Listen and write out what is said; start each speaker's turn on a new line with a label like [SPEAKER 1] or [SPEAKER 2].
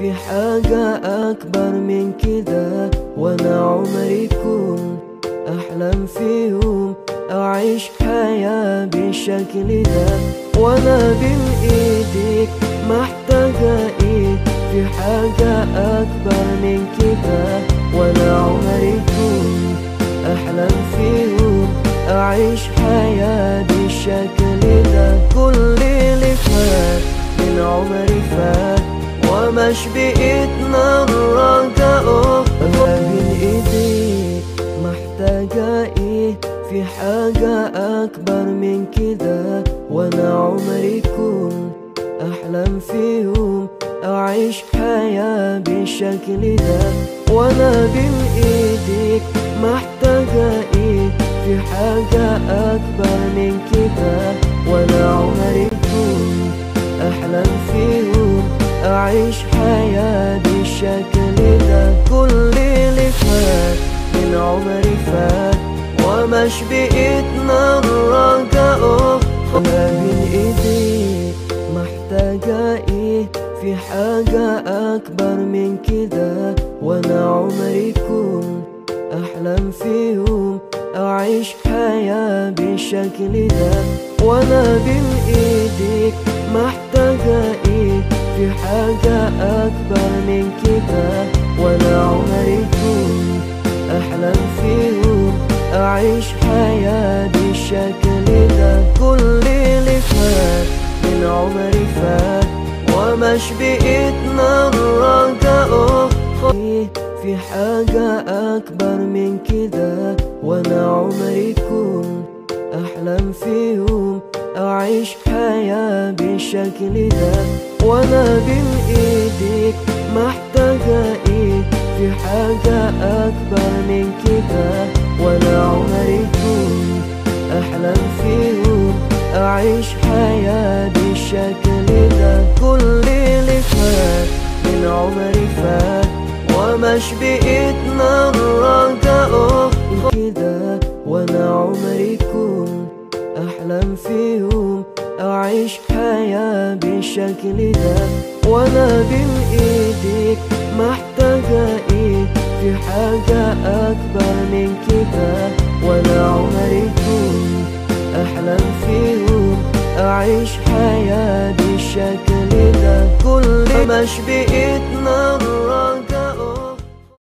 [SPEAKER 1] في حاجة أكبر من كده وأنا عمري كنت أحلم في يوم أعيش حياة بالشكل ده وأنا بين إيديك محتاجة إيه في حاجة أكبر من كده وأنا عمري كنت أحلم في يوم أعيش حياة بالشكل ده كل اللي فات من عمري فات ومش بإيدنا الرجاء بين إيديك محتاجة إيه في حاجة أكبر من كده وأنا عمري كنت أحلم في يوم أعيش حياة بالشكل ده وأنا بين إيديك محتاجة إيه في حاجة أكبر من كده وأنا عمري كنت أحلم في يوم أعيش حياة بالشكل ده كل اللي فات من عمري فات ومش بإيدنا الرجاء أنا بين إيديك محتاجة إيه في حاجة أكبر من كده وأنا عمري كنت أحلم في يوم أعيش حياة بالشكل ده وأنا بين إيديك محتاجة إيه في حاجة أكبر من كده وأنا عمري كنت أحلم في يوم أعيش حياة بالشكل ده كل اللي فات من عمري فات ومش بإيدنا الرجاء في حاجة أكبر من كده وأنا عمري كنت أحلم في يوم أعيش حياة بالشكل ده وأنا بين إيديك محتاجة إيه في حاجة أكبر من كده وأنا عمري كنت أحلم في يوم أعيش حياة بالشكل ده كل اللي فات من عمري فات ومش بإيدنا الرجاء كده وأنا عمري كنت أحلم في يوم أعيش حياة بالشكل ده وأنا بين إيديك محتاجة إيه في حاجة أكبر من كده وأنا عمري كنت أحلم في يوم أعيش حياة بالشكل ده كل مش بإيدنا الرجاء